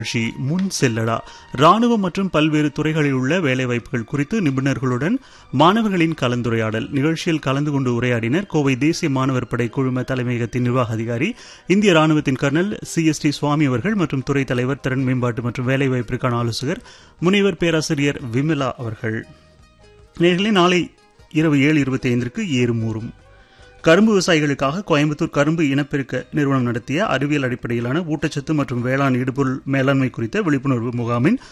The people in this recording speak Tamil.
நிகழ்ச்சி முன் செல்லடா ராணுவம் மற்றும் பல்வேறு துறைகளில் உள்ள வேலைவாய்ப்புகள் குறித்து நிபுணர்களுடன் மாணவர்களின் கலந்துரையாடல் நிகழ்ச்சியில் கலந்து கொண்டு உரையாடினர் கோவை தேசிய மாணவர் படை குழும தலைமையகத்தின் நிர்வாக அதிகாரி இந்திய ராணுவத்தின் colonel C S T Swamy அவர்கள் மற்றும் துறை தலைவர் திறன் மேம்பாட்டு மற்றும் வேலைவாய்ப்பிற்கான ஆலோசகர் முனைவர் பேராசிரியர் விமலா அவர்கள் நேர்களே நாளை இரவு ஏழு இருபத்தி ஐந்திற்கு ஏறுமூறும் கரும்பு விவசாயிகளுக்காக கோயம்புத்தூர் கரும்பு இனப்பெருக்க நிறுவனம் நடத்திய அறிவியல் அடிப்படையிலான ஊட்டச்சத்து மற்றும் வேளாண் இடுபொருள் மேலாண்மை குறித்த விழிப்புணர்வு முகாமின்